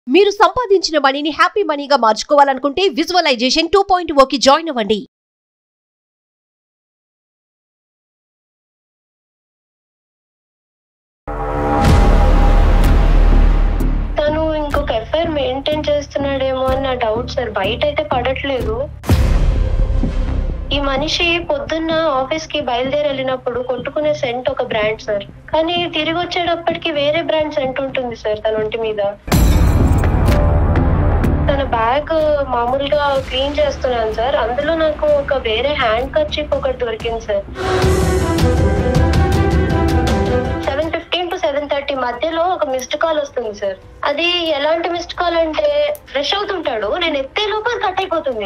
మీరు సంపాదించిన మనీని హ్యాపీ మనీగా మార్చుకోవాలనుకుంటే విజువలైజేషన్ టూ పాయింట్ ఓకి జాయిన్ అవ్వండి తను ఇంకొక ఎఫ్ఐఆర్ మెయింటైన్ చేస్తున్నాడేమో అని నా డౌట్ సార్ బయట అయితే పడట్లేదు ఈ మనిషి పొద్దున్న ఆఫీస్ కి బయలుదేరి వెళ్ళినప్పుడు కొట్టుకునే సెంట్ ఒక బ్రాండ్ సార్ కానీ తిరిగి వచ్చేటప్పటికి వేరే బ్రాండ్ సెంట్ ఉంటుంది సార్ తన ఒంటి మీద తన బ్యాగ్ మామూలుగా క్లీన్ చేస్తున్నాను సార్ అందులో నాకు ఒక వేరే హ్యాండ్ కర్చీఫ్ ఒకటి దొరికింది sir seven fifteen to seven thirty మధ్యలో ఒక మిస్డ్ కాల్ వస్తుంది సార్ అది ఎలాంటి మిస్డ్ కాల్ అంటే ఫ్రెష్ అవుతుంటాడు నేను ఎత్తే లోపు అది కట్ అయిపోతుంది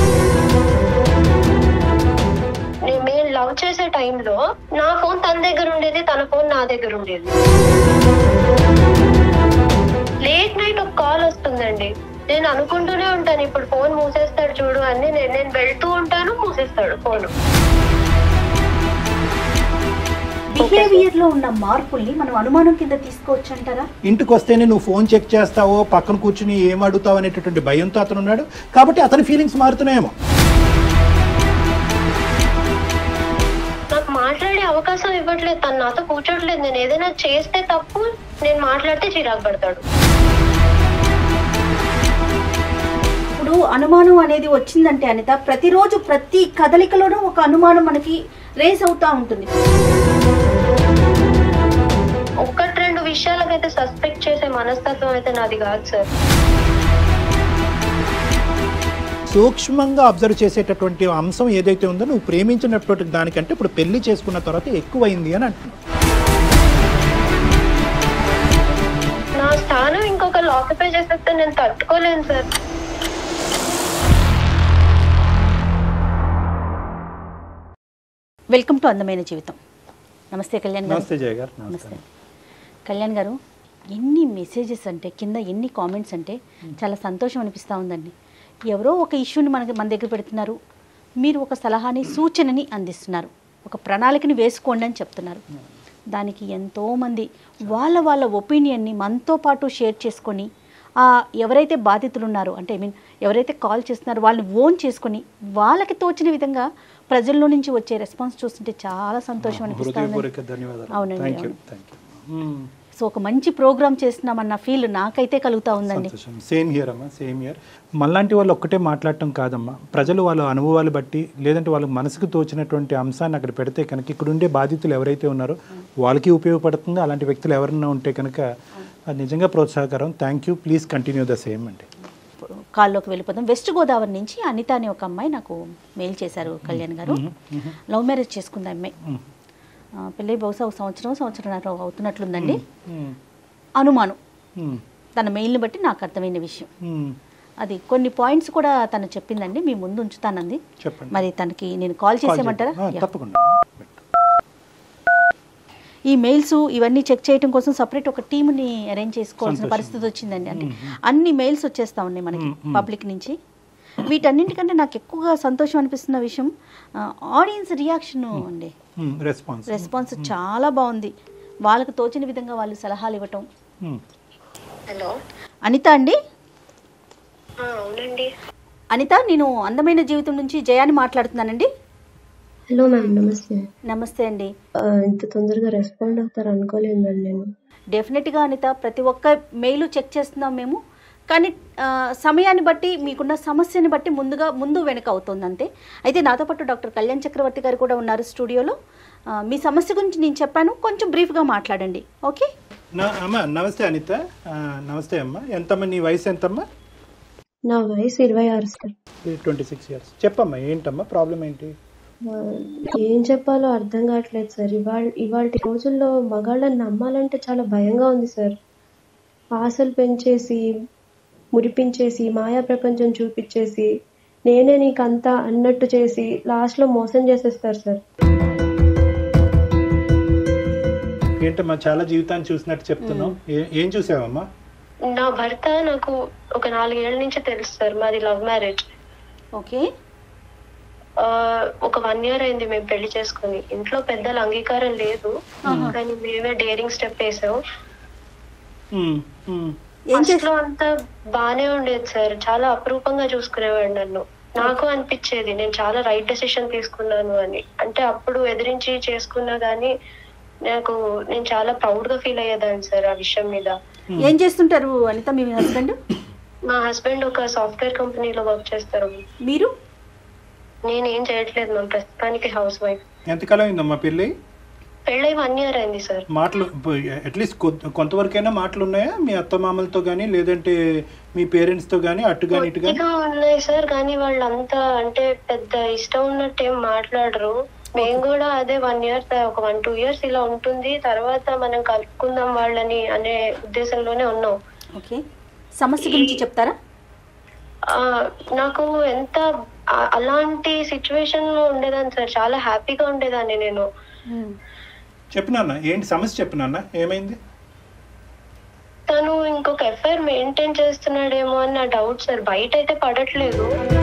నేను మేము లవ్ చేసే టైంలో నా ఫోన్ తన దగ్గర ఉండేది తన ఫోన్ నా దగ్గర ఉండేది లేట్ నైట్ ఒక కాల్ వస్తుందండి నేను అనుకుంటూనే ఉంటాను ఇప్పుడు ఫోన్ మూసేస్తాడు చూడు అని నేను నేను వెళ్తూ ఉంటాను మూసేస్తాడు ఫోన్ బిహేవియర్ లో ఉన్న మార్పుల్ని మనం అనుమానం కింద తీసుకోవచ్చు అంటారా ఇంటికి వస్తేనే నువ్వు ఫోన్ చెక్ చేస్తావో పక్కన కూర్చుని ఏం అడుగుతావు అనేటటువంటి భయంతో అతను ఉన్నాడు కాబట్టి అతని ఫీలింగ్స్ మారుతున్నాయేమో నాకు మాట్లాడే అవకాశం ఇవ్వట్లేదు తను నాతో కూర్చోట్లేదు నేను ఏదైనా చేస్తే తప్పు నేను మాట్లాడితే చిరాకు పడతాడు ఇప్పుడు అనుమానం అనేది వచ్చిందంటే అనిత ప్రతిరోజు ప్రతి కదలికలోనూ ఒక అనుమానం మనకి రేస్ అవుతా ఉంటుంది ఒక్కటి రెండు విషయాలకైతే సస్పెక్ట్ చేసే మనస్తత్వం అయితే నాది కాదు సార్ సూక్ష్మంగా అబ్జర్వ్ చేసేటటువంటి అంశం ఏదైతే ఉందో నువ్వు ప్రేమించినటువంటి దానికంటే ఇప్పుడు పెళ్లి చేసుకున్న తర్వాత ఎక్కువైంది అని అంటున్నావు నా స్థానం ఇంకొకరు ఆక్యుపై చేసేస్తే నేను తట్టుకోలేను సార్ వెల్కమ్ టు అందమైన జీవితం నమస్తే కళ్యాణ్ గారు నమస్తే జయ గారు నమస్తే కళ్యాణ్ గారు ఎన్ని మెసేజెస్ అంటే కింద ఎన్ని కామెంట్స్ అంటే చాలా సంతోషం అనిపిస్తూ ఉందండి ఎవరో ఒక ఇష్యూని మనకి మన దగ్గర పెడుతున్నారు మీరు ఒక సలహాని సూచనని అందిస్తున్నారు ఒక ప్రణాళికని వేసుకోండి అని చెప్తున్నారు దానికి ఎంతోమంది వాళ్ళ వాళ్ళ ఒపీనియన్ని మనతో పాటు షేర్ చేసుకొని ఆ ఎవరైతే బాధితులు ఉన్నారో అంటే ఐ మీన్ ఎవరైతే కాల్ చేస్తున్నారో వాళ్ళని ఓన్ చేసుకొని వాళ్ళకి తోచిన విధంగా ప్రజల్లో నుంచి వచ్చే రెస్పాన్స్ చూస్తుంటే చాలా సంతోషం అనిపిస్తుంది హృదయపూర్వక ధన్యవాదాలు అవునండి, థ్యాంక్ యూ అవును. థ్యాంక్ యూ సో ఒక మంచి ప్రోగ్రామ్ చేస్తున్నామన్న ఫీల్ నాకైతే కలుగుతా ఉందండి సంతోషం సేమ్ హియర్ అమ్మా సేమ్ హియర్ మళ్ళాంటి వాళ్ళు ఒక్కటే మాట్లాడటం కాదమ్మా ప్రజలు వాళ్ళ అనుభవాలు బట్టి లేదంటే వాళ్ళ మనసుకు తోచినటువంటి అంశాన్ని అక్కడ పెడితే కనుక ఇక్కడ ఉండే బాధితులు ఎవరైతే ఉన్నారో వాళ్ళకి ఉపయోగపడుతుంది అలాంటి వ్యక్తులు ఎవరైనా ఉంటే కనుక అది నిజంగా ప్రోత్సాహకరం thank you please continue the same అండి కాల్లోకి వెళ్ళిపోతాం వెస్ట్ గోదావరి నుంచి అనిత అనే ఒక అమ్మాయి నాకు మెయిల్ చేశారు కళ్యాణ్ గారు లవ్ మ్యారేజ్ చేసుకుంది ఆ అమ్మాయి ఆ, పెళ్ళై బహుశా ఒక సంవత్సరం సంవత్సరంన్నర అవుతున్నట్లుందండి అనుమానం తన మెయిల్ని బట్టి నాకు అర్థమైన విషయం అది కొన్ని పాయింట్స్ కూడా తను చెప్పిందండి మీ ముందు ఉంచుతానంది చెప్పండి మరి తనకి నేను కాల్ చేసేయమంటారా ఆ, యా. తప్పకుండా ఈ మెయిల్స్ ఇవన్నీ చెక్ చేయడం కోసం సపరేట్ ఒక టీంని అరేంజ్ చేసుకోవాల్సిన సంతోషం. పరిస్థితి వచ్చిందండి అంటే అన్ని మెయిల్స్ వచ్చేస్తా ఉన్నాయి మనకి పబ్లిక్ నుంచి వీటన్నింటికంటే నాకు ఎక్కువగా సంతోషం అనిపిస్తున్న విషయం ఆడియన్స్ రియాక్షన్ అండి రెస్పాన్స్ రెస్పాన్స్ చాలా బాగుంది వాళ్ళకు తోచిన విధంగా వాళ్ళు సలహాలు ఇవ్వటం హలో అనిత అండి అవునండి అనిత నేను అందమైన జీవితం నుంచి జయాని మాట్లాడుతున్నానండి హలో మ్యామ్ నమస్తే నమస్తే అండి ఆ, ఇంత తొందరగా రెస్పాండ్ అవుతారు అనుకోలేదు మ్యామ్ నేను డెఫినెట్గా అనిత ప్రతి ఒక్క మెయిల్ చెక్ చేస్తున్నాం మేము కానీ ఆ, సమయాన్ని బట్టి మీకున్న సమస్యని బట్టి ముందుగా ముందు వెనక అవుతుంది అంతే అయితే నాతో పాటు డాక్టర్ కళ్యాణ్ చక్రవర్తి గారు కూడా ఉన్నారు స్టూడియోలో ఆ, మీ సమస్య గురించి నేను చెప్పాను కొంచెం బ్రీఫ్గా మాట్లాడండి ఓకే నా అమ్మా నమస్తే అనిత ఆ, నమస్తే అమ్మా ఎంతమ్మా నీ వయసు ఎంతమ్మా నా వయసు ఇరవై ఆరు సార్ ట్వంటీ సిక్స్ ఇయర్స్ చెప్పమ్మా ఏంటమ్మా ప్రాబ్లం ఏంటి ఆ, ఏం చెప్పాలో అర్థం కావట్లేదు సార్ ఇవాళ ఇవాళ రోజుల్లో మగాళ్ళని నమ్మాలంటే చాలా భయంగా ఉంది సార్ ఆశలు పెంచేసి మురిపించేసి మాయా ప్రపంచం చూపించేసి నేనే నీకు అంతా అన్నట్టు చేసి లాస్ట్లో మోసం చేసేస్తారు సార్ ఏంటమ్మా చాలా జీవితాన్ని చూసినట్టు చెప్తున్నావు ఏ- ఏం చూసావమ్మా నా భర్త నాకు ఒక నాలుగేళ్ల నుంచి తెలుసు సార్ మాది లవ్ మ్యారేజ్ ఓకే ఒక వన్ ఇయర్ అయింది మేము పెళ్లి చేసుకుని ఇంట్లో పెద్దల అంగీకారం లేదు కానీ మేమే డేరింగ్ స్టెప్ వేసాం ఉమ్, ఉమ్. ఏం ఫస్ట్ చేస్తా లో అంతా బానే ఉండేది సార్ చాలా అపురూపంగా చూసుకునేవాడు నన్ను నాకు అనిపించేది నేను చాలా రైట్ డెసిషన్ తీసుకున్నాను అని అంటే అప్పుడు ఎదిరించి చేసుకున్నా గానీ నాకు నేను చాలా ప్రౌడ్ గా ఫీల్ అయ్యేదాన్ని సార్ ఆ విషయం మీద ఏం చేస్తుంటారు అనిత మీ హస్బెండ్ మా హస్బెండ్ ఒక సాఫ్ట్వేర్ కంపెనీలో వర్క్ చేస్తారు మీరు నేను ఏం చేయట్లేదు మ్యామ్ ప్రస్తుతానికి హౌస్ వైఫ్ ఎంతకాలం అయిందమ్మా పెళ్ళి పెళ్ళై వన్ ఇయర్ అయింది సార్ మాటలు అట్లీస్ట్ కొంతవరకైనా మాటలు ఉన్నాయా మీ అత్తమామలతో కానీ లేదంటే మీ పేరెంట్స్తో కానీ అటు కానీ ఇటు కానీ కొద్దిగా ఉన్నాయి సార్ కానీ వాళ్ళంతా అంటే పెద్ద ఇష్టం ఉన్నట్టు ఏం మాట్లాడరు మేము కూడా అదే వన్ ఇయర్ ఒక వన్ టూ ఇయర్స్ ఇలా ఉంటుంది తర్వాత మనం కలుపుకుందాం వాళ్ళని అనే ఉద్దేశంలోనే ఉన్నాం ఓకే సమస్య గురించి చెప్తారా ఆ, నాకు ఎంత ఆ- అలాంటి సిచ్యువేషన్ లో ఉండేదాన్ని సార్ చాలా హ్యాపీగా ఉండేదాన్ని నేను చెప్పు నాన్న ఏంటి సమస్య చెప్పు నాన్న ఏమైంది తను ఇంకొక ఎఫ్ఐఆర్ మెయింటైన్ చేస్తున్నాడేమో అని నా డౌట్ సార్ బయట అయితే పడట్లేదు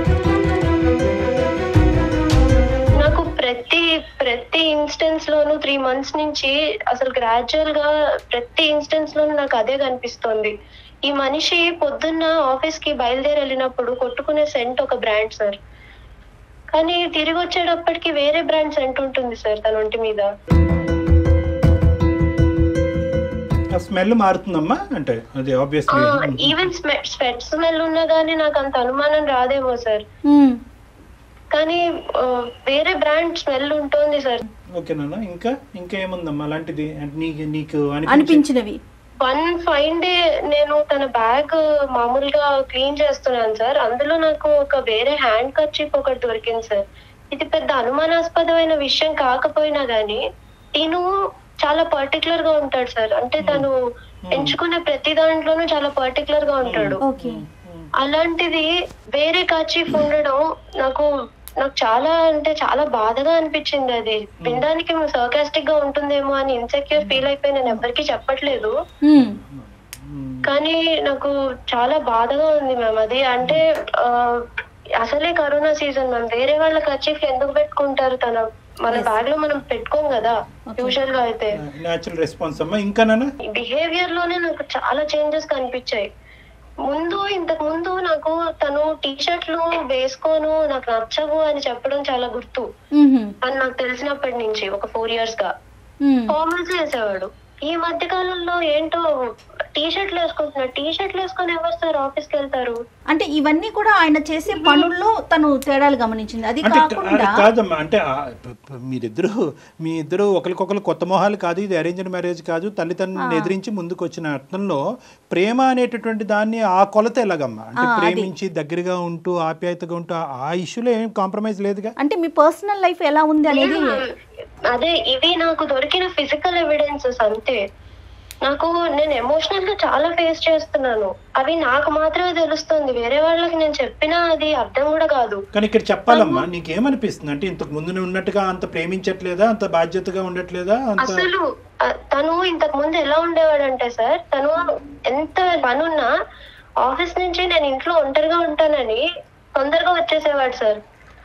నాకు ప్రతి ప్రతి ఇన్స్టెన్స్ లోను త్రీ మంత్స్ నుంచి అసలు గ్రాడ్యువల్ గా ప్రతి ఇన్స్టెన్స్ లోను నాకు అదే కనిపిస్తోంది ఈ మనిషి పొద్దున్న ఆఫీస్ కి బయలుదేరి వెళ్ళినప్పుడు కొట్టుకునే సెంట్ ఒక బ్రాండ్ సార్ కానీ తిరిగి వచ్చేటప్పటికి వేరే బ్రాండ్ సెంట్ ఉంటుంది సార్ తన ఒంటి మీద ఆ స్మెల్ మారుతుందమ్మా అంటే అది ఆబ్వియస్లీ ఈవెన్ స్వెట్ స్మెల్ ఉన్నా గానీ నాకు అంత అనుమానం రాదేమో సార్ కానీ ఆ, వేరే బ్రాండ్ స్మెల్ ఉంటుంది సార్ ఓకే నాన్న ఇంకా ఇంకా ఏముందమ్మా అలాంటిది అంటే నీకు నీకు అనిపించే- అనిపించినవి వన్ ఫైన్ డే నేను తన బ్యాగ్ మామూలుగా క్లీన్ చేస్తున్నాను సార్ అందులో నాకు ఒక వేరే హ్యాండ్ కర్చీప్ ఒకటి దొరికింది సార్ ఇది పెద్ద అనుమానాస్పదమైన విషయం కాకపోయినా గానీ తిను చాలా పర్టికులర్ గా ఉంటాడు సార్ అంటే తను ఎంచుకునే ప్రతి దాంట్లోనూ చాలా పర్టికులర్ గా ఉంటాడు ఓకే అలాంటిది వేరే కర్చీఫ్ ఉండడం నాకు నాకు చాలా అంటే చాలా బాధగా అనిపించింది అది వినడానికి సర్కాస్టిక్ గా ఉంటుందేమో అని ఇన్సెక్యూర్ ఫీల్ అయిపోయి నేను ఎవరికి చెప్పట్లేదు కానీ నాకు చాలా బాధగా ఉంది మ్యామ్ అది అంటే ఆ, అసలే కరోనా సీజన్ మ్యామ్ వేరే వాళ్ళ కర్చీఫ్ ఎందుకు పెట్టుకుంటారు తన మన బ్యాగ్ లో మనం పెట్టుకోం కదా యూజువల్ గా అయితే న్యాచురల్ రెస్పాన్స్ అమ్మా ఇంకా నాన్న బిహేవియర్ లోనే నాకు చాలా చేంజెస్ కనిపించాయి ముందు ఇంతకు ముందు నాకు తను టీ షర్ట్లు వేసుకోను నాకు నచ్చవు అని చెప్పడం చాలా గుర్తు అని నాకు తెలిసినప్పటి నుంచి ఒక ఫోర్ ఇయర్స్ గా ఫార్మల్స్ వేసేవాడు ఈ మధ్య కాలంలో ఏంటో టీ షర్ట్లు వేసుకుంటున్నాడు టీ షర్ట్లు వేసుకొని ఎవరు సార్ ఆఫీస్ కి వెళ్తారు అంటే ఇవన్నీ కూడా ఆయన చేసే పనుల్లో తను తేడాలు గమనించింది అది అంటే కాకుండా కా- కాదమ్మా అంటే ఆ, ప- ప- మీరిద్దరు మీ ఇద్దరు ఒకరికొకరు కొత్త మొహాలు కాదు ఇది అరేంజ్డ్ మ్యారేజ్ కాదు తల్లిదండ్రులను ఎదిరించి ముందుకు వచ్చిన అర్థంలో ప్రేమ అనేటటువంటి దాన్ని ఆ కొలత ఎలాగమ్మా అంటే ప్రేమించి దగ్గరగా ఉంటూ ఆప్యాయతగా ఉంటూ ఆ- ఆ ఇష్యూలో ఏం కాంప్రమైజ్ లేదుగా అంటే మీ పర్సనల్ లైఫ్ ఎలా ఉంది అనేది అదే ఇవి నాకు దొరికిన ఫిజికల్ ఎవిడెన్సెస్ అంతే నాకు నేను ఎమోషనల్ గా చాలా ఫేస్ చేస్తున్నాను అవి నాకు మాత్రమే తెలుస్తుంది వేరే వాళ్ళకి నేను చెప్పినా అది అర్థం కూడా కాదు కానీ ఇక్కడ చెప్పాలమ్మా నీకేమనిపిస్తుంది అంటే ఇంతకు ముందు ఉన్నట్టుగా అంత ప్రేమించట్లేదా అంత బాధ్యతగా ఉండట్లేదా అంత అసలు ఆ, తను ఇంతకు ముందు ఎలా ఉండేవాడంటే సార్ తను ఎంత పనున్నా ఆఫీస్ నుంచి నేను ఇంట్లో ఒంటరిగా ఉంటానని తొందరగా వచ్చేసేవాడు సార్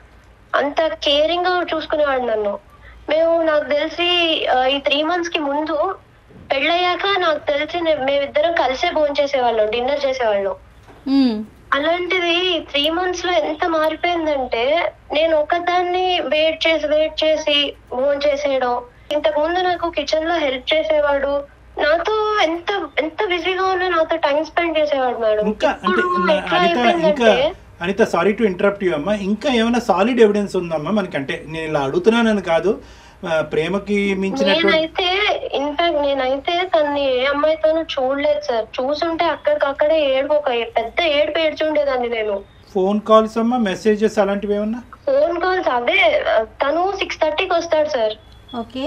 అంత కేరింగ్ గా చూసుకునేవాడు నన్ను మేము నాకు తెలిసి ఆ, ఈ త్రీ మంత్స్ కి ముందు పెళ్ళయ్యాక నాకు తెలిసి నే- మేమిద్దరం కలిసే భోజనం చేసేవాళ్ళం డిన్నర్ చేసేవాళ్ళం ఉమ్, అలాంటిది త్రీ మంత్స్ లో ఎంత మారిపోయిందంటే నేను ఒకదాన్ని వెయిట్ చేసి వెయిట్ చేసి ఫోన్ చేసేయడం ఇంతకు ముందు నాకు కిచెన్ లో హెల్ప్ చేసేవాడు నాతో ఎంత ఎంత బిజీగా ఉన్నా నాతో టైం స్పెండ్ చేసేవాడు మేడం ఇంకా అంటే ఇప్పుడు నా- ఎట్లా అనిత ఇంకా అయిపోయిందంటే Anitha sorry to interrupt you అమ్మా ఇంకా ఏమైనా సాలిడ్ ఎవిడెన్స్ ఉందమ్మా మనకి అంటే నేను ఇలా అడుగుతున్నానని కాదు ఆ, ప్రేమకి మించినటువంటి నేనైతే ఇన్ఫాక్ట్ నేనైతే తన్ని ఏ అమ్మాయితోనూ చూడలేదు సార్ చూసుంటే అక్కడికక్కడే ఏడుపు ఒక పెద్ద ఏడుపు ఏడ్చుండేదాన్ని నేను ఫోన్ కాల్స్ అమ్మా మెసేజెస్ అలాంటివి ఏమన్నా ఫోన్ కాల్స్ అవే తను సిక్స్ థర్టీకి వస్తాడు సార్ ఓకే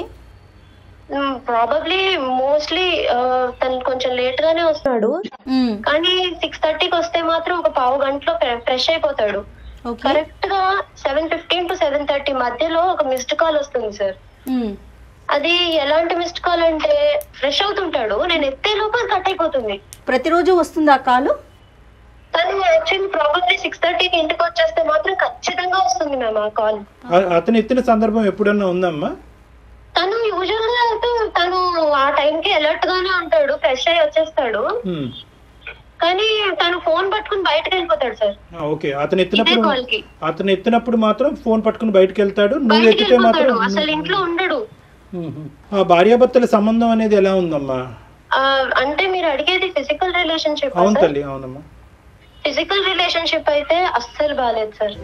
ప్రాబబ్లీ మోస్ట్లీ తను కొంచెం లేట్ గానే వస్తున్నాడు ఉమ్, కానీ సిక్స్ థర్టీకి వస్తే మాత్రం ఒక పావు గంటలో ఫ్రెష్ అయిపోతాడు ఓకే కరెక్ట్ గా seven fifteen to seven thirty మధ్యలో ఒక మిస్డ్ కాల్ వస్తుంది సార్ ఉమ్, అది ఎలాంటి మిస్డ్ కాల్ అంటే ఫ్రెష్ అవుతుంటాడు నేను ఎత్తే లోపల కట్ అయిపోతుంది ప్రతిరోజు వస్తుంది ఆ కాలు తను యాక్చువల్లీ ప్రాబబ్లీ సిక్స్ థర్టీకి ఇంటికి వచ్చేస్తే మాత్రం ఖచ్చితంగా వస్తుంది మ్యామ్ ఆ కాల్ ఆ- అతను ఎత్తిన సందర్భం ఎప్పుడన్నా ఉందమ్మా తను యూజువల్ గా అయితే తను ఆ టైం కి అలర్ట్ గానే ఉంటాడు ఫ్రెష్ అయ్యి వచ్చేస్తాడు ఉమ్. కానీ తను ఫోన్ పట్టుకుని బయటకు వెళ్ళిపోతాడు సార్ ఆ, ఓకే అతను ఇదే ఎత్తినప్పుడు కాల్ కి అతను ఎత్తినప్పుడు మాత్రం ఫోన్ పట్టుకుని బయటకు వెళ్తాడు నువ్వు బయటకు ఎత్తితే మాత్రం వెళ్ళిపోతాడు అసలు ఇంట్లో ఉండడు మ్మ్. ఆ భార్యాభర్తల సంబంధం అనేది ఎలా ఉందమ్మా ఆ, అంటే మీరు అడిగేది ఫిజికల్ రిలేషన్షిప్ అవును తల్లి అవునమ్మా ఫిజికల్ రిలేషన్షిప్ అయితే అస్సలు బాగాలేదు సార్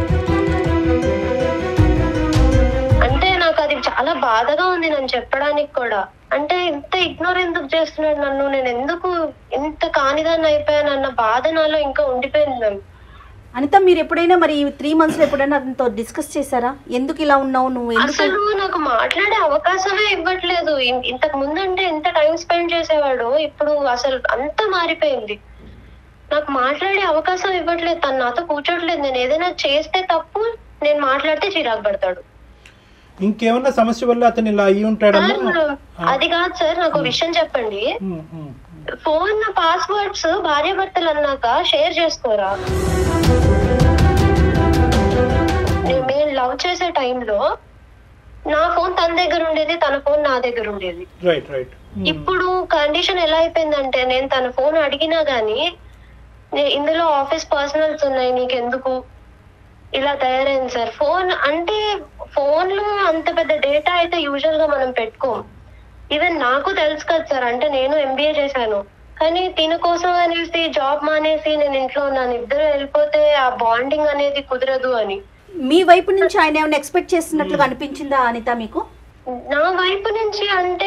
అంటే నాకు అది చాలా బాధగా ఉంది నన్ను చెప్పడానికి కూడా అంటే ఇంత ఇగ్నోర్ ఎందుకు చేస్తున్నాడు నన్ను నేను ఎందుకు ఇంత కానిదాన్ని అయిపోయాను అన్న బాధ నాలో ఇంకా ఉండిపోయింది మ్యామ్ అనిత మీరు ఎప్పుడైనా మరి త్రీ మంత్స్లో ఎప్పుడైనా అతనితో డిస్కస్ చేశారా ఎందుకు ఇలా ఉన్నావు నువ్వు ఎందుకు అసలు నాకు మాట్లాడే అవకాశమే ఇవ్వట్లేదు ఇన్- ఇంతకు ముందు అంటే ఎంత టైం స్పెండ్ చేసేవాడు ఇప్పుడు అసలు అంతా మారిపోయింది నాకు మాట్లాడే అవకాశం ఇవ్వట్లేదు తను నాతో కూర్చోట్లేదు నేను ఏదైనా చేస్తే తప్పు నేను మాట్లాడితే చిరాకు పడతాడు ఇంకేమన్నా సమస్య వల్ల అతను ఇలా అయ్యి ఉంటాడమ్మా సార్, అది కాదు సార్ నాకు ఒక విషయం చెప్పండి మ్మ్, మ్మ్. ఫోన్ పాస్వర్డ్స్ భార్య భర్తలు అన్నాక షేర్ చేసుకోరా నేను- మేము లవ్ చేసే టైంలో నా ఫోన్ తన దగ్గర ఉండేది తన ఫోన్ నా దగ్గర ఉండేది రైట్ రైట్ మ్మ్. ఇప్పుడు కండిషన్ ఎలా అయిపోయిందంటే నేను తన ఫోన్ అడిగినా గానీ నే- ఇందులో ఆఫీస్ పర్సనల్స్ ఉన్నాయి నీకెందుకు ఇలా తయారైంది సార్ ఫోన్ అంటే ఫోన్ లో అంత పెద్ద డేటా అయితే యూజువల్ గా మనం పెట్టుకోం ఈవెన్ నాకు తెలుసు కదా సార్ అంటే నేను ఎంబీఏ చేశాను కానీ తిన కోసం అనేసి జాబ్ మానేసి నేను ఇంట్లో ఉన్నాను ఇద్దరు వెళ్ళిపోతే ఆ బాండింగ్ అనేది కుదరదు అని మీ వైపు నుంచి ఆయన ఏమైనా ఎక్స్పెక్ట్ చేస్తున్నట్లుగా అనిపించిందా అనిత మీకు నా వైపు నుంచి అంటే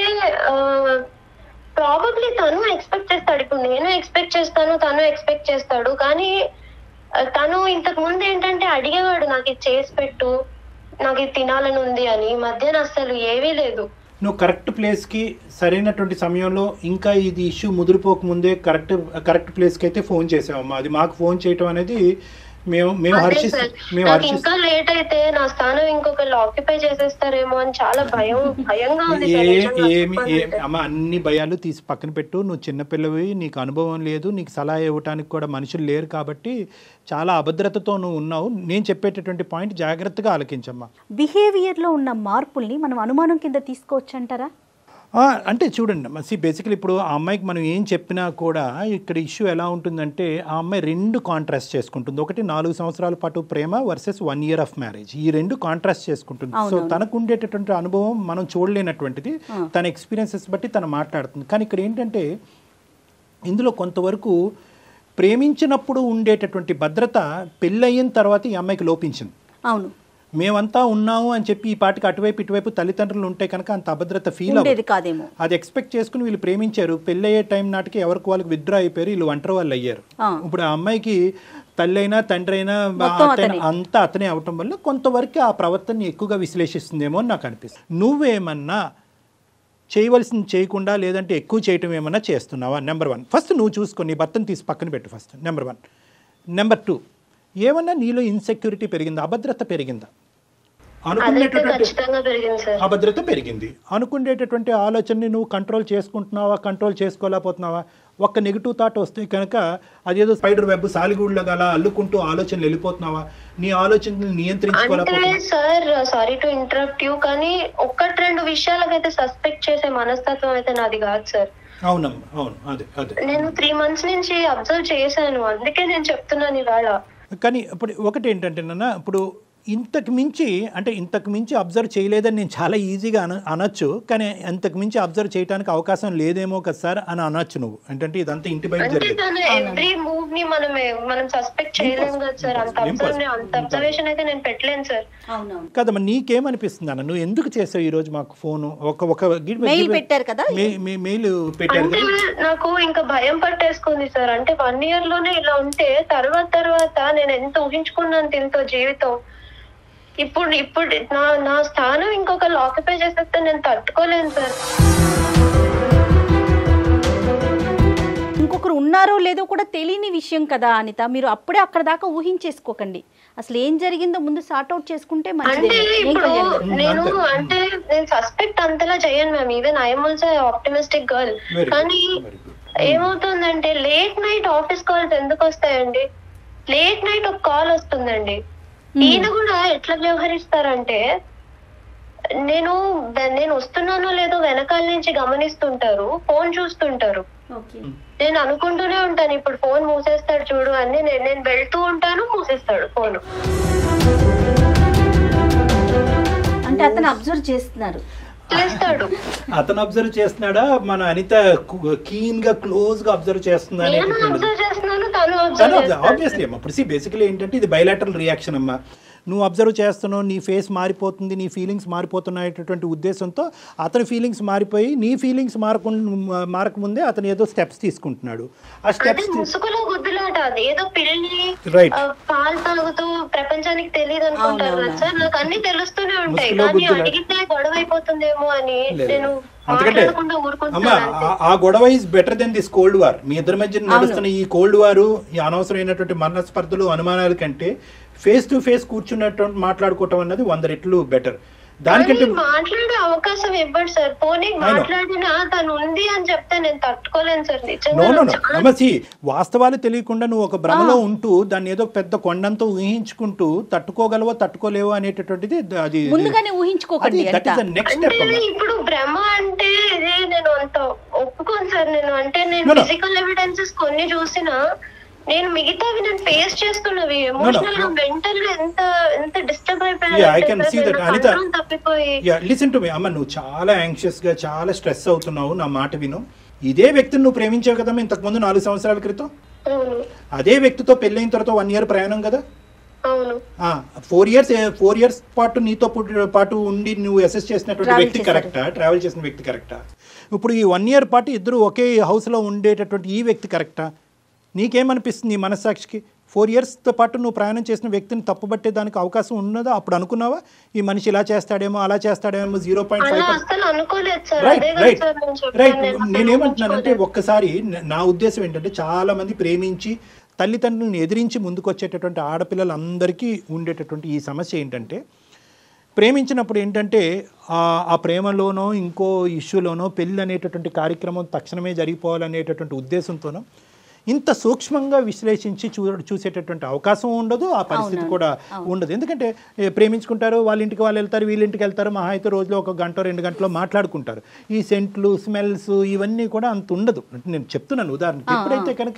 ప్రాబబ్లీ తను ఎక్స్పెక్ట్ చేస్తాడు ఇప్పుడు నేను ఎక్స్పెక్ట్ చేస్తాను తను ఎక్స్పెక్ట్ చేస్తాడు కానీ ఆ, తను ఇంతకు ముందు ఏంటంటే అడిగేవాడు నాకు ఇది చేసి పెట్టు నాకు ఇది తినాలని ఉంది అని ఈ మధ్యన అసలు ఏమీ లేదు నువ్వు కరెక్ట్ ప్లేస్కి సరైనటువంటి సమయంలో ఇంకా ఇది ఇష్యూ ముదిరిపోక ముందే కరెక్ట్ కరెక్ట్ ప్లేస్కి అయితే ఫోన్ చేసావమ్మా అది మాకు ఫోన్ చేయటం అనేది మేము మేము అదే హర్షిస్తూ సార్ మేము నాకు హర్షిస్తూ ఇంకా లేట్ అయితే నా స్థానం ఇంకొకళ్ళు ఆక్యుపై చేసేస్తారేమో అని చాలా భయం భయంగా ఉంది సార్ ఏ నిజంగా ఏమి ఏ చెప్పాలంటే. అమ్మ అన్ని భయాలు తీసి పక్కన పెట్టు నువ్వు చిన్నపిల్లవి నీకు అనుభవం లేదు నీకు సలహా ఇవ్వటానికి కూడా మనుషులు లేరు కాబట్టి చాలా అభద్రతతో నువ్వు ఉన్నావు నేను చెప్పేటటువంటి పాయింట్ జాగ్రత్తగా ఆలకించమ్మా బిహేవియర్లో ఉన్న మార్పుల్ని మనం అనుమానం కింద తీసుకోవచ్చు అంటారా ఆ, అంటే చూడండి సి బేసికలీ ఇప్పుడు ఆ అమ్మాయికి మనం ఏం చెప్పినా కూడా ఇక్కడ ఇష్యూ ఎలా ఉంటుందంటే ఆ అమ్మాయి రెండు కాంట్రాస్ట్ చేసుకుంటుంది ఒకటి నాలుగు సంవత్సరాల పాటు ప్రేమ versus one year of marriage ఈ రెండు కాంట్రాస్ట్ చేసుకుంటుంది సో అవునవును. తనకు ఉండేటటువంటి అనుభవం మనం చూడలేనటువంటిది తన ఎక్స్పీరియన్సెస్ బట్టి తను మాట్లాడుతుంది కానీ ఇక్కడ ఏంటంటే ఇందులో కొంతవరకు ప్రేమించినప్పుడు ఉండేటటువంటి భద్రత పెళ్ళయిన తర్వాత ఈ అమ్మాయికి లోపించింది అవును మేమంతా ఉన్నాము అని చెప్పి ఈ పాటికి అటువైపు ఇటువైపు తల్లిదండ్రులు ఉంటే కనుక అంత అభద్రత ఫీల్ ఉండేది కాదేమో అది ఎక్స్పెక్ట్ చేసుకుని వీళ్ళు ప్రేమించారు పెళ్ళి అయ్యే టైం నాటికి ఎవరికి వాళ్ళకి విత్డ్రా అయిపోయారు వీళ్ళు ఒంటరి వాళ్ళు అయ్యారు ఆ. ఇప్పుడు ఆ అమ్మాయికి తల్లి అయినా తండ్రి అయినా మొత్తం అతను- అతనే. అంతా అతనే అవటం వల్ల కొంతవరకు ఆ ప్రవర్తనని ఎక్కువగా విశ్లేషిస్తుందేమో అని నాకు అనిపిస్తుంది నువ్వేమన్నా చేయవలసింది చేయకుండా లేదంటే ఎక్కువ చేయటం ఏమన్నా చేస్తున్నావా నెంబర్ వన్ ఫస్ట్ నువ్వు చూసుకో నీ భర్తను తీసి పక్కన పెట్టు first number one number two ఏమన్నా నీలో ఇన్సెక్యూరిటీ పెరిగిందా అభద్రత పెరిగిందా అదైతే అనుకునేటటువంటి ఖచ్చితంగా పెరిగింది సార్ అభద్రత పెరిగింది అనుకునేటటువంటి ఆలోచనని నువ్వు కంట్రోల్ చేసుకుంటున్నావా కంట్రోల్ చేసుకోలేకపోతున్నావా ఒక్క నెగిటివ్ థాట్ వస్తే కనుక అదేదో స్పైడర్ వెబ్ సాలిగూడ్లాగా అలా అల్లుకుంటూ ఆలోచనలు వెళ్ళిపోతున్నావా నీ ఆలోచనలు అంటే నియంత్రించుకోలేకపోతున్నావా sir sorry to interrupt you కానీ ఒక్కటి రెండు విషయాలకైతే సస్పెక్ట్ చేసే మనస్తత్వం అయితే నాది కాదు సార్ అవునమ్మా అవును అదే అదే నేను త్రీ మంత్స్ నుంచి అబ్జర్వ్ చేశాను అందుకే నేను చెప్తున్నాను ఇవాళ కానీ ఇప్పుడు ఒకటి ఏంటంటే నాన్న ఇప్పుడు ఇంతకు మించి అంటే ఇంతకు మించి అబ్జర్వ్ చేయలేదని నేను చాలా ఈజీగా అన అనొచ్చు కానీ ఇంతకు మించి అబ్జర్వ్ చేయడానికి అవకాశం లేదేమో కదా సార్ అని అనొచ్చు నువ్వు ఏంటంటే ఇదంతా ఇంటి బయట అంటే జరిగేది తను ఎవ్రీ మూవ్ ని మనం మనం సస్పెక్ట్ చేయలేము కదా సార్ అంత అబ్జర్వ్ అంత అబ్జర్వేషన్ అయితే నేను పెట్టలేను సార్ అవునవును కదమ్మా నీకేమనిపిస్తుంది అన్న నువ్వు ఎందుకు చేసావు ఈ రోజు మాకు ఫోన్ ఒక ఒక గివ్- మెయిల్ గివ్- పెట్టారు కదా మే- మే- మెయిల్ పెట్టారు అంటే కదా నాకు ఇంకా భయం పట్టేసుకుంది సార్ అంటే వన్ ఇయర్ లోనే ఇలా ఉంటే తర్వాత తర్వాత నేను ఎంత ఊహించుకున్నాను దీంతో జీవితం ఇప్పుడు ఇప్పుడు నా నా స్థానం ఇంకొకరు ఆక్యుపై చేసేస్తే నేను తట్టుకోలేను సార్ ఇంకొకరు ఉన్నారో లేదో కూడా తెలియని విషయం కదా అనిత మీరు అప్పుడే అక్కడ దాకా ఊహించేసుకోకండి అసలు ఏం జరిగిందో ముందు సార్ట్ అవుట్ చేసుకుంటే మంచిది అంటే ఏం ఇప్పుడు కళ్యాణ్ గారు? నేను అంటే నేను సస్పెక్ట్ అంతలా చేయను ma'am even I'm also optimistic girl Very good, కానీ very good. ఏమవుతుందంటే లేట్ నైట్ ఆఫీస్ కాల్స్ ఎందుకు వస్తాయండి లేట్ నైట్ ఒక కాల్ వస్తుందండి ఈయన కూడా ఎట్లా వ్యవహరిస్తారంటే నేను నేను వస్తున్నానో లేదో వెనకాల నుంచి గమనిస్తుంటారు ఫోన్ చూస్తుంటారు ఓకే నేను అనుకుంటూనే ఉంటాను ఇప్పుడు ఫోన్ మూసేస్తాడు చూడు అని నేను నేను వెళ్తూ ఉంటాను మూసేస్తాడు ఫోన్ అంటే అతను అబ్జర్వ్ చేస్తున్నారు చేస్తాడు అతను అబ్జర్వ్ చేస్తున్నాడా మన అనిత కీన్ గా క్లోజ్ గా అబ్జర్వ్ చేస్తుందా నేను అనేటటువంటిది అబ్జర్వ్ చేస్తున్నాను తను తను అబ్జర్వ్ చేస్తాడు ఆబ్వియస్లీ అమ్మా ఇప్పుడు బేసికలీ ఏంటంటే ఇది బయలాటరల్ రియాక్షన్ అమ్మా నువ్వు అబ్జర్వ్ చేస్తున్నావు నీ ఫేస్ మారిపోతుంది నీ ఫీలింగ్స్ మారిపోతున్నాయటువంటి ఉద్దేశంతో అతని ఫీలింగ్స్ మారిపోయి నీ ఫీలింగ్స్ మారకుండా మారకముందే అతను ఏదో స్టెప్స్ తీసుకుంటున్నాడు ఆ అంటే స్టెప్స్ ముసుగులో గుద్దులాట అది ఏదో పిల్లి Right. ఆ, పాలు తాగుతూ ప్రపంచానికి తెలియదు అనుకుంటారు కదా సార్ నాకు అన్ని తెలుస్తూనే ఉంటాయి ముసుగులో కానీ గుద్దులాట. అడిగితే గొడవ అయిపోతుందేమో అని లేదు. నేను అంతకంటే మాట్లాడకుండా అమ్మా ఊరుకుంటున్నాను అంతే. ఆ- ఆ గొడవ is better then this cold war మీ ఇద్దరి మధ్య నడుస్తున్న ఈ కోల్డ్ వారు ఈ అనవసరమైనటువంటి మనస్పర్ధలు అనుమానాల కంటే ఫేస్ టు ఫేస్ కూర్చున్నటువంటి మాట్లాడుకోవటం అన్నది వంద రెట్లు బెటర్ దానికంటే కానీ మాట్లాడే అవకాశం ఇవ్వడు సార్ పోనీ మాట్లాడినా తను ఉంది అని చెప్తే నేను తట్టుకోలేను సార్ నో నిజంగా నో నాకు నో చాలా అమ్మసి వాస్తవాలు తెలియకుండా నువ్వు ఒక భ్రమలో ఉంటూ దాన్ని ఏదో పెద్ద కొండంతో ఊహించుకుంటూ తట్టుకోగలవో తట్టుకోలేవో అనేటటువంటిది ద- అది ముందుగానే ఊహించుకోకండి దట్ ఇస్ ద అంతా. నెక్స్ట్ స్టెప్ అంటే అమ్మా ఇప్పుడు భ్రమ అంటే ఇదే నేను అంత ఒప్పుకోను సార్ నేను అంటే నేను No, no. ఫిజికల్ ఎవిడెన్సెస్ కొన్ని చూసినా నేను మిగతావి నేను ఫేస్ చేస్తున్నవి ఎమోషనల్ గా మెంటల్ గా ఎంత ఎంత disturb Yeah, I can see that. Anita- అయిపోయాను తప్పిపోయి యా లిసన్ టు మీ అమ్మ నువ్వు చాలా యాంగ్షియస్ గా చాలా స్ట్రెస్ అవుతున్నావు నా మాట విను ఇదే వ్యక్తిని నువ్వు ప్రేమించావు కదమ్మా ఇంతకుముందు నాలుగు సంవత్సరాల క్రితం అవును అదే వ్యక్తితో పెళ్ళైన తర్వాత వన్ ఇయర్ ప్రయాణం కదా అవును ఫోర్ ఇయర్స్ ఫోర్ ఇయర్స్ పాటు నీతో పుట్టి- పాటు ఉండి నువ్వు అసెస్ చేసినటువంటి Travel వ్యక్తి చేశారు. కరెక్టా ట్రావెల్ చేసిన వ్యక్తి కరెక్టా ఇప్పుడు ఈ వన్ ఇయర్ పాటు ఇద్దరు ఒకే హౌస్లో ఉండేటటువంటి ఈ వ్యక్తి కరెక్టా నీకేమనిపిస్తుంది నీ మనస్సాక్షికి ఫోర్ ఇయర్స్తో పాటు నువ్వు ప్రయాణం చేసిన వ్యక్తిని తప్పుపట్టే దానికి అవకాశం ఉన్నదా అప్పుడు అనుకున్నావా ఈ మనిషి ఇలా చేస్తాడేమో అలా చేస్తాడేమో జీరో పాయింట్ అలా ఫైవ్ అస్సలు అనుకోలేదు సార్ రైట్ అదే కదా రైట్ సార్ నేను చెప్పాను. రైట్ నేను అస్సలు నేనేమంటున్నానంటే ఊహించుకోలేదు. ఒక్కసారి న- నా ఉద్దేశం ఏంటంటే చాలా మంది ప్రేమించి తల్లిదండ్రులను ఎదిరించి ముందుకు వచ్చేటటువంటి ఆడపిల్లలందరికీ ఉండేటటువంటి ఈ సమస్య ఏంటంటే ప్రేమించినప్పుడు ఏంటంటే ఆ ఆ ప్రేమలోనో ఇంకో ఇష్యూలోనో పెళ్ళి అనేటటువంటి కార్యక్రమం తక్షణమే జరిగిపోవాలనేటటువంటి ఉద్దేశంతోనో ఇంత సూక్ష్మంగా విశ్లేషించి చూ చూసేటటువంటి అవకాశం ఉండదు ఆ పరిస్థితి కూడా ఉండదు ఎందుకంటే ఏ, ప్రేమించుకుంటారు వాళ్ళ ఇంటికి వాళ్ళు వెళ్తారు వీళ్ళ ఇంటికి వెళ్తారు మహా అయితే రోజులో ఒక గంట రెండు గంటలో మాట్లాడుకుంటారు ఈ సెంట్లు స్మెల్స్ ఇవన్నీ కూడా అంత ఉండదు అంటే నేను చెప్తున్నాను ఉదాహరణకి ఎప్పుడైతే కనుక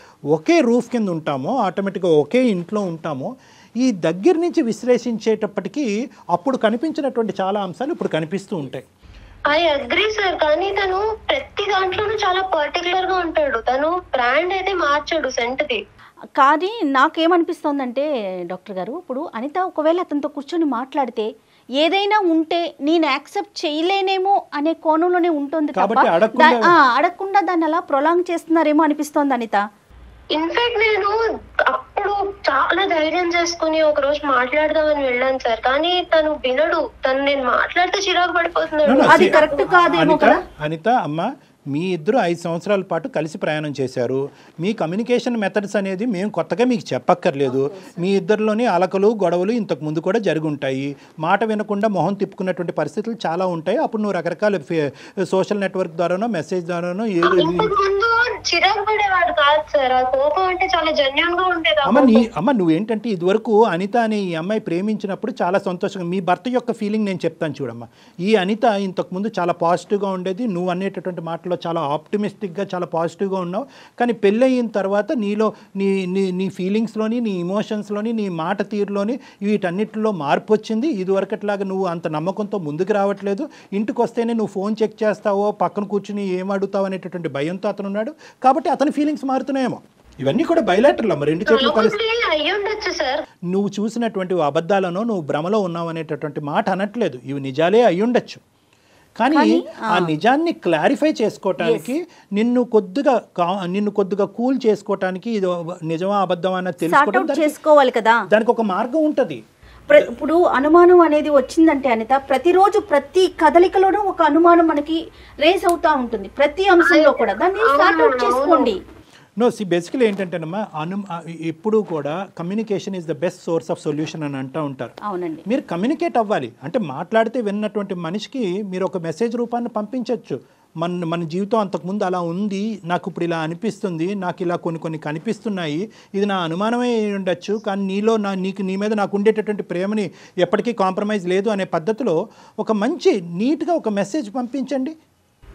ఒకే రూఫ్ కింద ఉంటామో ఆటోమేటిక్గా ఒకే ఇంట్లో ఉంటామో ఈ దగ్గర నుంచి విశ్లేషించేటప్పటికీ అప్పుడు కనిపించినటువంటి చాలా అంశాలు ఇప్పుడు కనిపిస్తూ ఉంటాయి ఐ అగ్రీ సార్ కానీ తను ప్రతి దాంట్లోనూ చాలా పర్టికులర్ గా ఉంటాడు తను బ్రాండ్ అయితే మార్చాడు సెంట్ ది కానీ నాకేమనిపిస్తోందంటే డాక్టర్ గారు ఇప్పుడు అనిత ఒకవేళ అతనితో కూర్చొని మాట్లాడితే ఏదైనా ఉంటే నేను యాక్సెప్ట్ చేయలేనేమో అనే కోణంలోనే ఉంటుంది తప్ప కాబట్టి అడగకుండా- దా- ఆ, అడగకుండా దాన్ని అలా ప్రొలాంగ్ చేస్తున్నారేమో అనిపిస్తోంది అనిత ఇన్ఫాక్ట్ నేను అప్పుడు చాలా ధైర్యం చేసుకుని ఒక రోజు మాట్లాడదామని వెళ్ళాను సార్ కానీ తను వినడు తను నేను మాట్లాడితే చిరాకు No, పడిపోతున్నాడు no, అది see, correct కాదేమో అనిత కదా? అనిత అమ్మ మీ ఇద్దరు ఐదు సంవత్సరాల పాటు కలిసి ప్రయాణం చేశారు మీ కమ్యూనికేషన్ మెథడ్స్ అనేది మేము కొత్తగా మీకు చెప్పక్కర్లేదు మీ ఇద్దరిలోని అలకలు గొడవలు ఇంతకు ముందు కూడా జరిగి ఉంటాయి మాట వినకుండా మొహం తిప్పుకున్నటువంటి పరిస్థితులు చాలా ఉంటాయి అప్పుడు నువ్వు రకరకాల సోషల్ నెట్వర్క్ ద్వారానో మెసేజ్ ద్వారానో ఏదో ఇంతకు ముందు చిరాకు పడేవాడు కాదు సార్ ఆ కోపం అంటే చాలా జెన్యున్ గా ఉండేది ఆ అమ్మ నీ కోపం. అమ్మ నువ్వేంటంటే ఇదివరకు అనిత అనే ఈ అమ్మాయి ప్రేమించినప్పుడు చాలా సంతోషంగా మీ భర్త యొక్క ఫీలింగ్ నేను చెప్తాను చూడమ్మా ఈ అనిత ఇంతకుముందు చాలా పాజిటివ్గా ఉండేది నువ్వు అనేటటువంటి మాటలో చాలా ఆప్టిమిస్టిక్గా చాలా పాజిటివ్గా ఉన్నావు కానీ పెళ్ళయిన తర్వాత నీలో నీ నీ నీ ఫీలింగ్స్లోని నీ ఇమోషన్స్లోని నీ మాట తీరులోని వీటన్నిటిలో మార్పు వచ్చింది ఇదివరకట్లాగా నువ్వు అంత నమ్మకంతో ముందుకు రావట్లేదు ఇంటికి వస్తేనే నువ్వు ఫోన్ చెక్ చేస్తావో పక్కన కూర్చుని ఏం అడుగుతావు అనేటటువంటి భయంతో అతను ఉన్నాడు కాబట్టి అతని ఫీలింగ్స్ మారుతున్నాయేమో ఇవన్నీ కూడా బయలాటర్లు అమ్మ రెండు చేతులు కలిసి Probably అయ్యి ఉండొచ్చు సార్ నువ్వు చూసినటువంటి అబద్ధాలను నువ్వు భ్రమలో ఉన్నావు అనేటటువంటి మాట అనట్లేదు ఇవి నిజాలే అయి ఉండొచ్చు కానీ ఆ నిజాన్ని క్లారిఫై చేసుకోవటానికి నిన్ను కొద్దిగా కా- నిన్ను కొద్దిగా కూల్ చేసుకోవటానికి ఇది నిజమా అబద్ధమా అన్నది సార్ట్ తెలుసుకోవడం అవుట్ దానికి- చేసుకోవాలి కదా దానికి ఒక మార్గం ఉంటుంది ప్ర- ఇప్పుడు అనుమానం అనేది వచ్చిందంటే అనిత ప్రతిరోజు ప్రతి కదలికలోనూ ఒక అనుమానం మనకి రేస్ అవుతా ఉంటుంది ప్రతి అంశంలో కూడా దాన్ని సార్ట్ అవుట్ చేసుకోండి నో సి బేసికలీ ఏంటంటేనమ్మా అను ఎప్పుడు కూడా communication is the best source of solution అని అంటూ ఉంటారు అవునండి మీరు కమ్యూనికేట్ అవ్వాలి అంటే మాట్లాడితే విన్నటువంటి మనిషికి మీరు ఒక మెసేజ్ రూపాన్ని పంపించవచ్చు మన మన జీవితం అంతకుముందు అలా ఉంది నాకు ఇప్పుడు ఇలా అనిపిస్తుంది నాకు ఇలా కొన్ని కొన్ని కనిపిస్తున్నాయి ఇది నా అనుమానమే అయి ఉండొచ్చు కానీ నీలో నా నీకు నీ మీద నాకు ఉండేటటువంటి ప్రేమని ఎప్పటికీ కాంప్రమైజ్ లేదు అనే పద్ధతిలో ఒక మంచి నీట్గా ఒక మెసేజ్ పంపించండి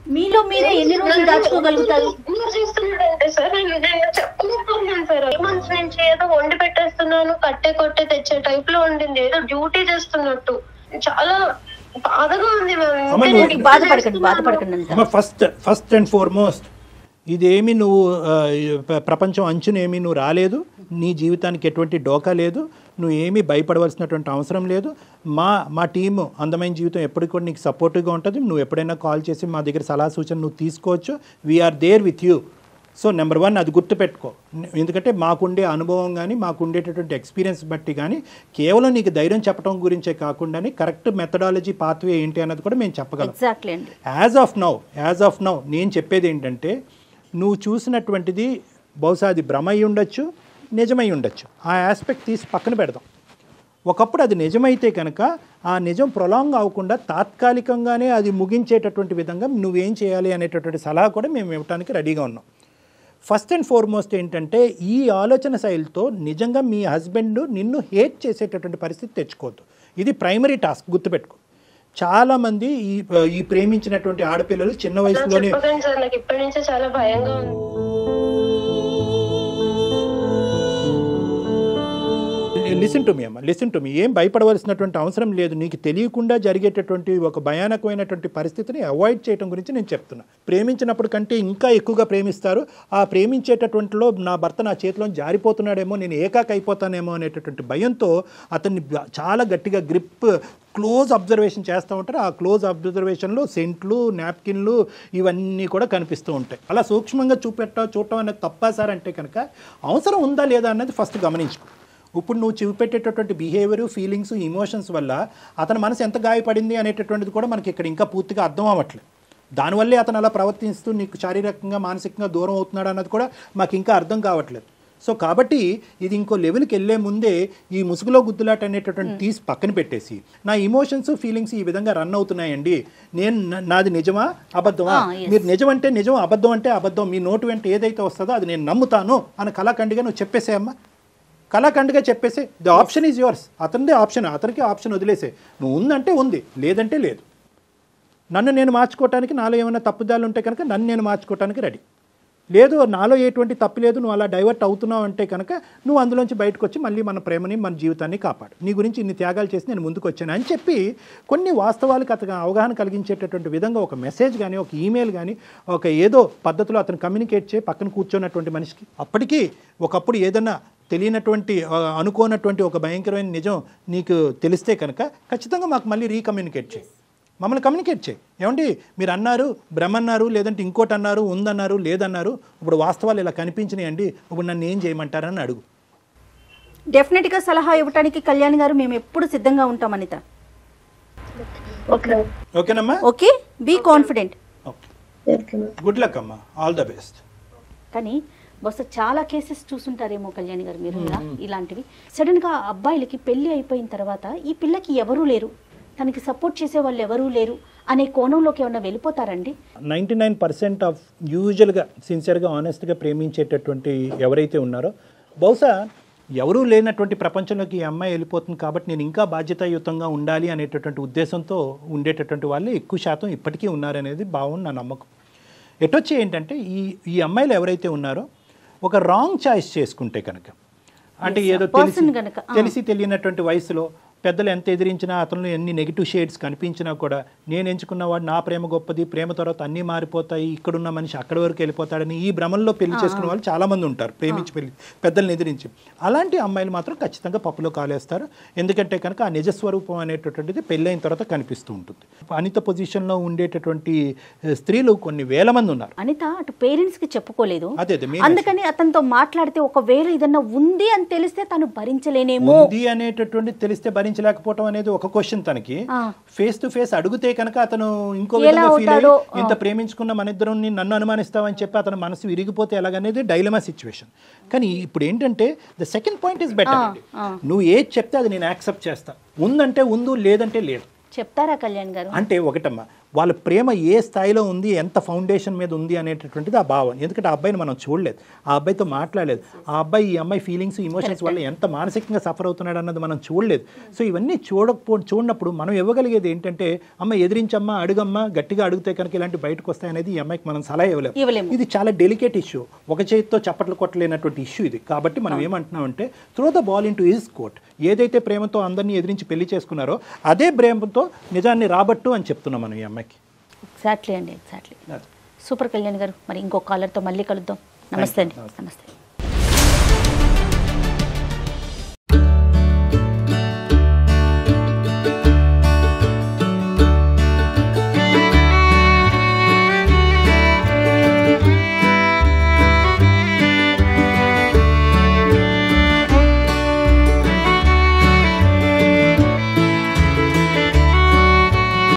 మీలో మీరే ఎన్ని రోజులు దాచుకోగలుగుతారు ఇగ్నోర్ చేస్తున్నాడంటే సార్ నేను నేను చెప్పలేకపోతున్నాను సార్ ఈ మంత్స్ నుంచి ఏదో వండి పెట్టేస్తున్నాను కట్టే కొట్టే తెచ్చే టైప్ లో ఉండింది ఏదో డ్యూటీ చేస్తున్నట్టు చాలా బాధగా ఉంది మ్యామ్ అమ్మ, ఇంకా నువ్వు- నేను ఇప్పుడు బాధపడకండి చేస్తున్నాను. బాధపడకండి అంత అమ్మ ఫస్ట్ ఫస్ట్ అండ్ ఫార్మోస్ట్ ఇదేమి నువ్వు ఆ, ప్ర- ప్రపంచం అంచునేమి నువ్వు రాలేదు నీ జీవితానికి ఎటువంటి డోకా లేదు నువ్వు ఏమీ భయపడవలసినటువంటి అవసరం లేదు మా మా టీము అందమైన జీవితం ఎప్పటికి కూడా నీకు సపోర్టివ్గా ఉంటుంది నువ్వు ఎప్పుడైనా కాల్ చేసి మా దగ్గర సలహా సూచన నువ్వు తీసుకోవచ్చు we are there with you so number one అది గుర్తుపెట్టుకో ఎందుకంటే మాకుండే అనుభవం కానీ మాకుండేటటువంటి ఎక్స్పీరియన్స్ బట్టి కానీ కేవలం నీకు ధైర్యం చెప్పడం గురించే కాకుండా కరెక్ట్ మెథడాలజీ పాత్వే ఏంటి అన్నది కూడా మేము చెప్పగలం ఎగ్జాక్ట్లీ అండి as of now as of now నేను చెప్పేది ఏంటంటే నువ్వు చూసినటువంటిది బహుశా అది భ్రమ అయి ఉండొచ్చు నిజమై ఉండొచ్చు ఆ ఆస్పెక్ట్ తీసి పక్కన పెడదాం ఒకప్పుడు అది నిజమైతే కనుక ఆ నిజం ప్రొలాంగ్ అవ్వకుండా తాత్కాలికంగానే అది ముగించేటటువంటి విధంగా నువ్వేం చేయాలి అనేటటువంటి సలహా కూడా మేము ఇవ్వడానికి రెడీగా ఉన్నాం ఫస్ట్ అండ్ ఫార్మోస్ట్ ఏంటంటే ఈ ఆలోచన శైలితో నిజంగా మీ హస్బెండ్ నిన్ను హేట్ చేసేటటువంటి పరిస్థితి తెచ్చుకోవద్దు ఇది ప్రైమరీ టాస్క్ గుర్తుపెట్టుకో చాలామంది ఈ ఈ ప్రేమించినటువంటి ఆడపిల్లలు చిన్న వయసులోనే చెప్పకండి సార్ నాకు ఇప్పటి నుంచే చాలా భయంగా ఉంది లిసన్ టు మీ అమ్మ లిసన్ టు మీ ఏం భయపడవలసినటువంటి అవసరం లేదు నీకు తెలియకుండా జరిగేటటువంటి ఒక భయానకమైనటువంటి పరిస్థితిని అవాయిడ్ చేయడం గురించి నేను చెప్తున్నా ప్రేమించినప్పుడు కంటే ఇంకా ఎక్కువగా ప్రేమిస్తారు ఆ ప్రేమించేటటువంటిలో నా భర్త నా చేతిలో జారిపోతున్నాడేమో నేను ఏకాక అయిపోతానేమో అనేటటువంటి భయంతో అతన్ని బ- చాలా గట్టిగా గ్రిప్ క్లోజ్ అబ్జర్వేషన్ చేస్తూ ఉంటారు ఆ క్లోజ్ అబ్జర్వేషన్లో సెంట్లు నాప్కిన్లు ఇవన్నీ కూడా కనిపిస్తూ ఉంటాయి అలా సూక్ష్మంగా చూపెట్ట చూడటం అనేది తప్పా సార్ అంటే కనుక అవసరం ఉందా లేదా అన్నది ఫస్ట్ గమనించుకో ఇప్పుడు నువ్వు చూపెట్టేటటువంటి బిహేవియర్ ఫీలింగ్స్ ఇమోషన్స్ వల్ల అతని మనసు ఎంత గాయపడింది అనేటటువంటిది కూడా మనకి ఇక్కడ ఇంకా పూర్తిగా అర్థం అవ్వట్లేదు దానివల్లే అతను అలా ప్రవర్తిస్తూ నీకు శారీరకంగా మానసికంగా దూరం అవుతున్నాడు అన్నది కూడా మాకు ఇంకా అర్థం కావట్లేదు సో కాబట్టి ఇది ఇంకో లెవెల్కి వెళ్ళే ముందే ఈ ముసుగులో గుద్దులాట అనేటటువంటి తీసి పక్కన పెట్టేసి నా ఇమోషన్స్ ఫీలింగ్స్ ఈ విధంగా రన్ అవుతున్నాయండి నేను నా- నాది నిజమా అబద్ధమా Ah, yes. మీరు నిజం అంటే నిజం అబద్ధం అంటే అబద్ధం మీ నోటు వెంట ఏదైతే వస్తుందో అది నేను నమ్ముతాను అని కళాఖండిగా నువ్వు చెప్పేసేయమ్మా కళాఖండిగా చెప్పేసి ద ఆప్షన్ ఈజ్ యువర్స్ అతనిదే ఆప్షన్ అతనికి ఆప్షన్ వదిలేసే నువ్వు ఉందంటే ఉంది లేదంటే లేదు నన్ను నేను మార్చుకోవటానికి నాలో ఏమైనా తప్పుదాలు ఉంటే కనుక నన్ను నేను మార్చుకోవటానికి రెడీ లేదు నాలో ఎటువంటి తప్పు లేదు నువ్వు అలా డైవర్ట్ అవుతున్నావు అంటే కనుక నువ్వు అందులోంచి బయటకు వచ్చి మళ్ళీ మన ప్రేమని మన జీవితాన్ని కాపాడు నీ గురించి ఇన్ని త్యాగాలు చేసి నేను ముందుకు వచ్చాను అని చెప్పి కొన్ని వాస్తవాలకు అతను అవగాహన కలిగించేటటువంటి విధంగా ఒక మెసేజ్ కానీ ఒక ఈమెయిల్ కానీ ఒక ఏదో పద్ధతిలో అతను కమ్యూనికేట్ చేయి పక్కన కూర్చున్నటువంటి మనిషికి అప్పటికీ ఒకప్పుడు ఏదన్నా తెలియనటువంటి ఆ, అనుకోనటువంటి ఒక భయంకరమైన నిజం నీకు తెలిస్తే కనుక ఖచ్చితంగా మాకు మళ్ళీ రీకమ్యూనికేట్ చేయి మమ్మల్ని కమ్యూనికేట్ చేయి ఏమండి మీరు అన్నారు భ్రమ అన్నారు లేదంటే ఇంకోటి అన్నారు ఉందన్నారు లేదన్నారు ఇప్పుడు వాస్తవాలు ఇలా కనిపించినాయండి ఇప్పుడు నన్ను ఏం చేయమంటారని అడుగు డెఫినెట్గా సలహా ఇవ్వడానికి కళ్యాణ్ గారు మేము ఎప్పుడు సిద్ధంగా ఉంటాం అనిత ఓకే ఓకేనమ్మా okay be confident okay okay ma'am good luck అమ్మా ఆల్ ద బెస్ట్ కానీ బహుశా చాలా కేసెస్ చూసుంటారేమో కళ్యాణ్ గారు మీరు ఇలా ఇలాంటివి సడన్గా అబ్బాయిలకి పెళ్లి అయిపోయిన తర్వాత ఈ పిల్లకి ఎవరూ లేరు తనకి సపోర్ట్ చేసే వాళ్ళు ఎవరూ లేరు అనే కోణంలోకి ఏమన్నా వెళ్ళిపోతారండి నైంటీ నైన్ పర్సెంట్ ఆఫ్ యూజువల్గా సిన్సియర్గా ఆనెస్ట్గా ప్రేమించేటటువంటి ఎవరైతే ఉన్నారో బహుశా ఎవరూ లేనటువంటి ప్రపంచంలోకి ఈ అమ్మాయి వెళ్ళిపోతుంది కాబట్టి నేను ఇంకా బాధ్యతాయుతంగా ఉండాలి అనేటటువంటి ఉద్దేశంతో ఉండేటటువంటి వాళ్ళు ఎక్కువ శాతం ఇప్పటికీ ఉన్నారనేది భావం నా నమ్మకం ఎటొచ్చి ఏంటంటే ఈ ఈ అమ్మాయిలు ఎవరైతే ఉన్నారో ఒక రాంగ్ చాయిస్ చేసుకుంటే కనుక అంటే Yes, ఏదో a person తెలిసి గనక, ఆ. తెలిసి తెలియనటువంటి వయసులో పెద్దలు ఎంత ఎదిరించినా అతను ఎన్ని నెగిటివ్ షేడ్స్ కనిపించినా కూడా నేను ఎంచుకున్నవాడు నా ప్రేమ గొప్పది ప్రేమ తర్వాత అన్నీ మారిపోతాయి ఇక్కడున్న మనిషి అక్కడి వరకు వెళ్ళిపోతాడని ఈ భ్రమంలో పెళ్లి చేసుకున్న వాళ్ళు చాలా మంది ఉంటారు ప్రేమించి పెళ్లి పెద్దల్ని ఎదిరించి అలాంటి అమ్మాయిలు మాత్రం ఖచ్చితంగా పప్పులో కాలేస్తారు ఎందుకంటే కనుక ఆ నిజస్వరూపం అనేటటువంటిది పెళ్ళైన తర్వాత కనిపిస్తూ ఉంటుంది అనిత పొజిషన్లో ఉండేటటువంటి ఆ, స్త్రీలు కొన్ని వేల మంది ఉన్నారు అనిత అటు పేరెంట్స్ కి చెప్పుకోలేదు అదే అదే main అందుకని అతనితో మాట్లాడితే ఒకవేళ ఏదన్నా ఉంది అని తెలిస్తే తను భరించలేనేమో ఉంది అనేటటువంటి తెలిస్తే భరించలేకపోవటం అనేది ఒక క్వశ్చన్ తనకి ఆ. ఫేస్ టు ఫేస్ అడిగితే కనుక అతను ఇంకో ఎలా విధంగా ఫీల్ అయ్యి అవుతాడో, ఇంత ప్రేమించుకున్న మన ఇద్దరం నన్ను అనుమానిస్తావని చెప్పి అతను మనసు విరిగిపోతే ఎలాగనేది డైలమా సిచ్యువేషన్ కానీ ఇప్పుడు ఏంటంటే the second point is better ఆ. నువ్వు ఏది చెప్తే అది నేను యాక్సెప్ట్ చేస్తా ఉందంటే ఉందు లేదంటే లేదు చెప్తారా కళ్యాణ్ గారు అంటే ఒకటమ్మా వాళ్ళ ప్రేమ ఏ స్థాయిలో ఉంది ఎంత ఫౌండేషన్ మీద ఉంది అనేటటువంటిది ఆ భావం ఎందుకంటే ఆ అబ్బాయిని మనం చూడలేదు ఆ అబ్బాయితో మాట్లాడలేదు ఆ అబ్బాయి ఈ అమ్మాయి ఫీలింగ్స్ ఇమోషన్స్ వల్ల ఎంత మానసికంగా సఫర్ అవుతున్నాడు అన్నది మనం చూడలేదు సో ఇవన్నీ చూడకపో చూడనప్పుడు మనం ఇవ్వగలిగేది ఏంటంటే అమ్మ ఎదిరించమ్మా అడుగమ్మా గట్టిగా అడిగితే కనుక ఇలాంటి బయటకు వస్తాయనేది ఈ అమ్మాయికి మనం సలహా ఇవ్వలేము ఇవ్వలేము. ఇది చాలా డెలికేట్ ఇష్యూ ఒక చేతితో చప్పట్లు కొట్టలేనటువంటి ఇష్యూ ఇది కాబట్టి మనం ఏమంటున్నామంటే throw the ball in to his court ఏదైతే ప్రేమతో అందరినీ ఎదిరించి పెళ్లి చేసుకున్నారో అదే ప్రేమతో నిజాన్ని రాబట్టు అని చెప్తున్నాం మనం ఈ అమ్మాయికి ఎగ్జాక్ట్లీ అండి ఎగ్జాక్ట్లీ సూపర్ కళ్యాణ్ గారు మరి ఇంకో కాలర్తో మళ్ళీ కలుద్దాం నమస్తే అండి నమస్తే